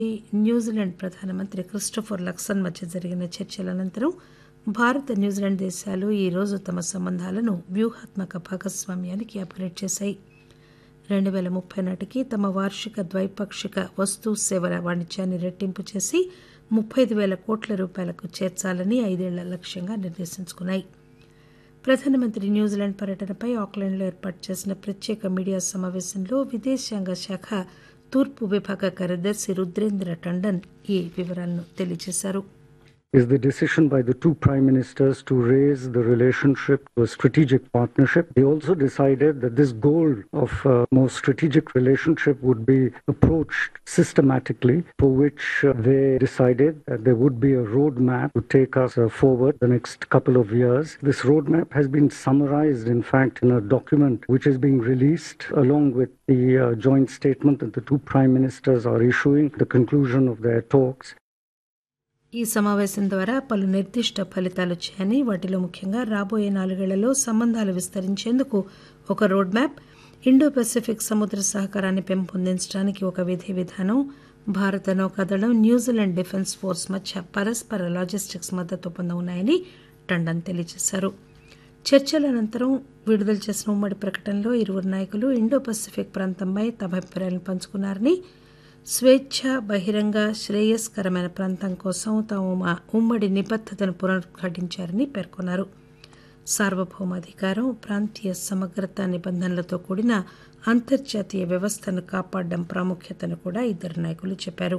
New Zealand ప్రధానమంత్రి Christopher Luxon మధ్య జరిగిన చర్చల అనంతరం భారత్ న్యూజిలాండ్ దేశాలు ఈ రోజు తమ సంబంధాలను వ్యూహాత్మక భాగస్వామ్యానికి అప్గ్రేడ్ చేశాయి రెండు పేల ముప్పై నాటికి తమ వార్షిక ద్వైపాక్షిక వస్తు సేవల వాణిజ్యాన్ని రెట్టింపు చేసి ముప్పై ఐదు పేల కోట్ల రూపాయలకు చేర్చాలని ఐదేళ్ల లక్ష్యంగా నిర్దేశించుకున్నాయి ప్రధానమంత్రి న్యూజిలాండ్ పర్యటనపై ఆక్లాండ్లో ఏర్పాటు చేసిన ప్రత్యేక మీడియా సమావేశంలో విదేశాంగ శాఖ తూర్పు విభాగ కార్యదర్శి రుద్రేంద్ర టండన్ ఈ వివరాలను తెలియజేశారు is the decision by the two prime ministers to raise the relationship to a strategic partnership. They also decided that this goal of a more strategic relationship would be approached systematically, for which uh, they decided that there would be a roadmap to take us uh, forward the next couple of years. This roadmap has been summarized, in fact, in a document which is being released along with the uh, joint statement that the two prime ministers are issuing, the conclusion of their talks. ఈ సమావేశం ద్వారా పలు నిర్దిష్ట ఫలితాలు వచ్చాయని వాటిలో ముఖ్యంగా రాబోయే నాలుగేళ్లలో సంబంధాలు విస్తరించేందుకు ఒక రోడ్ మ్యాప్ ఇండో పెసిఫిక్ సముద్ర సహకారాన్ని పెంపొందించడానికి ఒక విధి విధానం భారత నౌకాదళం న్యూజిలాండ్ డిఫెన్స్ ఫోర్స్ మధ్య పరస్పర లాజిస్టిక్స్ మద్దతు ఒప్పందం ఉన్నాయని టండన్ తెలియజేశారు చర్చల అనంతరం విడుదల చేసిన ఉమ్మడి ప్రకటనలో ఇరువురు నాయకులు ఇండో పసిఫిక్ ప్రాంతంపై తమ అభిప్రాయాలను పంచుకున్నారని స్వేచ్ఛ బహిరంగ శ్రేయస్కరమైన ప్రాంతం కోసం తాము మా ఉమ్మడి నిబద్దతను పునరుద్ఘాటించారని పేర్కొన్నారు సార్వభౌమాధికారం ప్రాంతీయ సమగ్రత నిబంధనలతో కూడిన అంతర్జాతీయ వ్యవస్థను కాపాడడం ప్రాముఖ్యతను కూడా ఇద్దరు నాయకులు చెప్పారు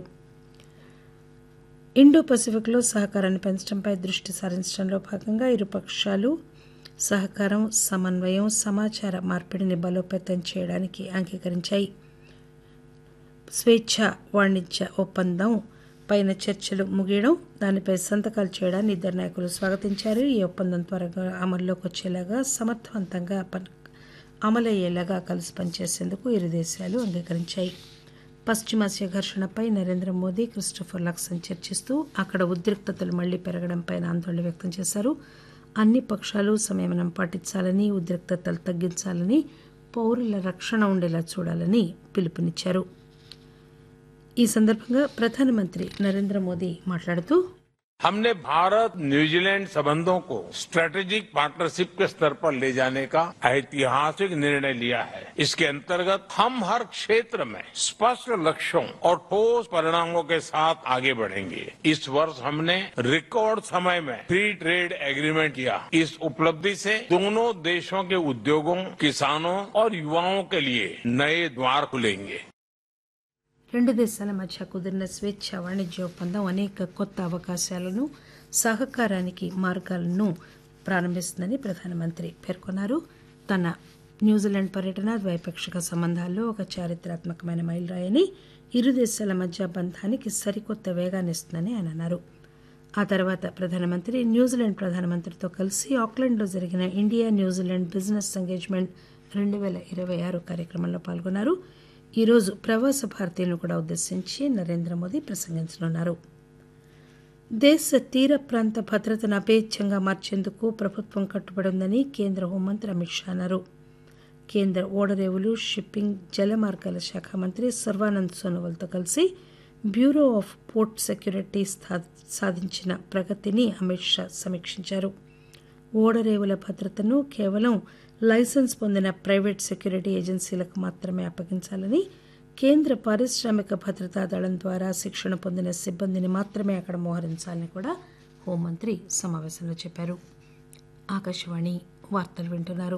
ఇండో పసిఫిక్లో సహకారాన్ని పెంచడంపై దృష్టి సారించడంలో భాగంగా ఇరు పక్షాలు సహకారం సమన్వయం సమాచార మార్పిడిని బలోపేతం చేయడానికి అంగీకరించాయి స్వేచ్ఛ వాణిజ్య ఒప్పందం పైన చర్చలు ముగియడం దానిపై సంతకాలు చేయడాన్ని ఇద్దరు నాయకులు స్వాగతించారు ఈ ఒప్పందం త్వరగా అమల్లోకి వచ్చేలాగా సమర్థవంతంగా అమలయ్యేలాగా కలిసి పనిచేసేందుకు ఇరు దేశాలు అంగీకరించాయి పశ్చిమాసియా ఘర్షణపై నరేంద్ర మోదీ క్రిస్టోఫర్ లక్సన్ చర్చిస్తూ అక్కడ ఉద్రిక్తతలు మళ్లీ పెరగడంపై ఆందోళన వ్యక్తం చేశారు అన్ని పక్షాలు సంయమనం పాటించాలని ఉద్రిక్తతలు తగ్గించాలని పౌరుల రక్షణ ఉండేలా చూడాలని పిలుపునిచ్చారు ఈ సందర్భంగా ప్రధానమంత్రి నరేంద్ర మోదీ మాట్లాడుతూ हमने भारत न्यूजीलैंड संबंधों को स्ट्रेटेजिक पार्टनरशिप के स्तर पर ले जाने का ऐतिहासिक निर्णय लिया है इसके अंतर्गत हम हर क्षेत्र में स्पष्ट लक्ष्यों और ठोस परिणामों के साथ आगे बढ़ेंगे इस वर्ष हमने रिकॉर्ड समय में फ्री ट्रेड एग्रीमेंट किया इस उपलब्धि से दोनों देशों के उद्योगों किसानों और युवाओं के लिए नए द्वार खुलेंगे రెండు దేశాల మధ్య కుదిరిన స్వేచ్ఛ వాణిజ్య ఒప్పందం అనేక కొత్త అవకాశాలను సహకారానికి మార్గాలను ప్రారంభిస్తుందని ప్రధానమంత్రి పేర్కొన్నారు తన న్యూజిలాండ్ పర్యటన ద్వైపాక్షిక సంబంధాల్లో ఒక చారిత్రాత్మకమైన మైలురాయని ఇరు దేశాల మధ్య బంధానికి సరికొత్త వేగాన్నిస్తుందని ఆయన అన్నారు ఆ తర్వాత ప్రధానమంత్రి న్యూజిలాండ్ ప్రధానమంత్రితో కలిసి ఆక్లాండ్లో జరిగిన ఇండియా న్యూజిలాండ్ బిజినెస్ ఎంగేజ్మెంట్ రెండు పేల ఇరవై ఆరు కార్యక్రమంలో పాల్గొన్నారు ఈరోజు ప్రవాస భారతీయులను కూడా ఉద్దేశించి నరేంద్ర మోదీ ప్రసంగించనున్నారు దేశ తీర ప్రాంత భద్రతను అపేచ్ఛంగా మార్చేందుకు ప్రభుత్వం కట్టుబడి ఉందని కేంద్ర హోంమంత్రి అమిత్ షా అన్నారు కేంద్ర ఓడరేవులు షిప్పింగ్ జలమార్గాల శాఖ మంత్రి సర్వానంద్ సోనోవాల్తో కలిసి బ్యూరో ఆఫ్ పోర్ట్ సెక్యూరిటీ సాధించిన ప్రగతిని అమిత్ షా సమీక్షించారు ఓడరేవుల భద్రతను కేవలం లైసెన్స్ పొందిన ప్రైవేట్ సెక్యూరిటీ ఏజెన్సీలకు మాత్రమే అప్పగించాలని కేంద్ర పారిశ్రామిక భద్రతా దళం ద్వారా శిక్షణ పొందిన సిబ్బందిని మాత్రమే అక్కడ మోహరించాలని కూడా హోంమంత్రి సమావేశంలో చెప్పారు ఆకాశవాణి వార్తలు వింటున్నారు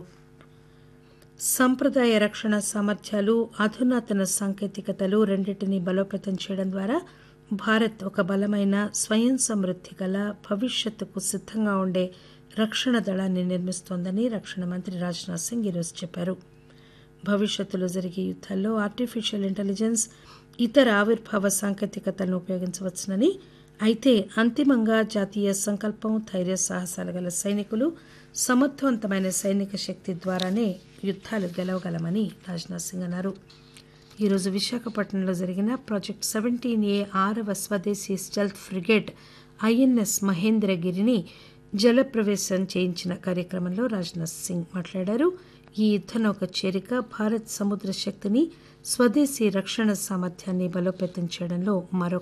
సంప్రదాయ రక్షణ సామర్థ్యాలు అధునాతన సాంకేతికతలు రెండింటినీ బలోపేతం చేయడం ద్వారా భారత్ ఒక బలమైన స్వయం సమృద్ధి గల భవిష్యత్తుకు సిద్ధంగా ఉండే రక్షణ దళాన్ని నిర్మిస్తోందని రక్షణ మంత్రి రాజ్నాథ్ సింగ్ ఈరోజు చెప్పారు భవిష్యత్తులో జరిగే యుద్దాల్లో ఆర్టిఫిషియల్ ఇంటెలిజెన్స్ ఇతర ఆవిర్భావ సాంకేతికతలను ఉపయోగించవచ్చునని అయితే అంతిమంగా జాతీయ సంకల్పం ధైర్య సాహసాలు గల సైనికులు సమర్థవంతమైన సైనిక శక్తి ద్వారానే యుద్దాలు గెలవగలమని రాజ్నాథ్ సింగ్ అన్నారు ఈరోజు విశాఖపట్నంలో జరిగిన ప్రాజెక్ట్ సెవెంటీన్ ఏ ఆరవ స్వదేశీ స్టెల్త్ ఫ్రిగేట్ ఐఎన్ఎస్ మహేంద్రగిరిని జలప్రవేశం చేయించిన కార్యక్రమంలో రాజ్నాథ్ సింగ్ మాట్లాడారు ఈ యుద్దనౌక చేరిక భారత్ సముద్ర శక్తిని స్వదేశీ రక్షణ సామర్థ్యాన్ని బలోపేతం చేయడంలో మరో